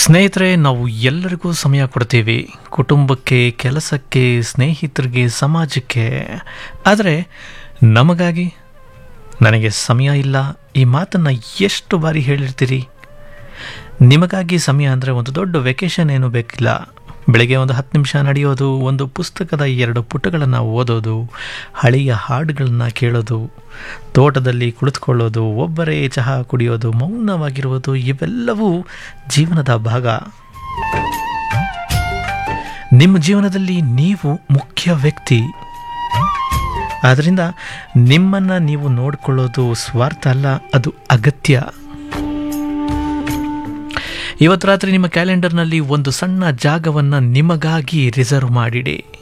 ಸ್ನೇಹಿತರೆ ನಾವು ಎಲ್ಲರಿಗೂ ಸಮಯ ಕೊಡ್ತೀವಿ ಕುಟುಂಬಕ್ಕೆ ಕೆಲಸಕ್ಕೆ ಸ್ನೇಹಿತರಿಗೆ ಸಮಾಜಕ್ಕೆ ಆದರೆ ನಮಗಾಗಿ ನನಗೆ ಸಮಯ ಇಲ್ಲ ಈ ಮಾತನ್ನು ಎಷ್ಟು ಬಾರಿ ಹೇಳಿರ್ತೀರಿ ನಿಮಗಾಗಿ ಸಮಯ ಅಂದರೆ ಒಂದು ದೊಡ್ಡ ವೆಕೇಷನ್ ಏನು ಬೇಕಿಲ್ಲ ಬೆಳಗ್ಗೆ ಒಂದು ಹತ್ತು ನಿಮಿಷ ನಡೆಯೋದು ಒಂದು ಪುಸ್ತಕದ ಎರಡು ಪುಟಗಳನ್ನು ಓದೋದು ಹಳೆಯ ಹಾಡುಗಳನ್ನು ಕೇಳೋದು ತೋಟದಲ್ಲಿ ಕುಳಿತುಕೊಳ್ಳೋದು ಒಬ್ಬರೇ ಚಹಾ ಕುಡಿಯೋದು ಮೌನವಾಗಿರುವುದು ಇವೆಲ್ಲವೂ ಜೀವನದ ಭಾಗ ನಿಮ್ಮ ಜೀವನದಲ್ಲಿ ನೀವು ಮುಖ್ಯ ವ್ಯಕ್ತಿ ಆದ್ದರಿಂದ ನಿಮ್ಮನ್ನು ನೀವು ನೋಡಿಕೊಳ್ಳೋದು ಸ್ವಾರ್ಥ ಅಲ್ಲ ಅದು ಅಗತ್ಯ ಇವತ್ತು ರಾತ್ರಿ ನಿಮ್ಮ ಕ್ಯಾಲೆಂಡರ್ನಲ್ಲಿ ಒಂದು ಸಣ್ಣ ಜಾಗವನ್ನು ನಿಮಗಾಗಿ ರಿಸರ್ವ್ ಮಾಡಿಡಿ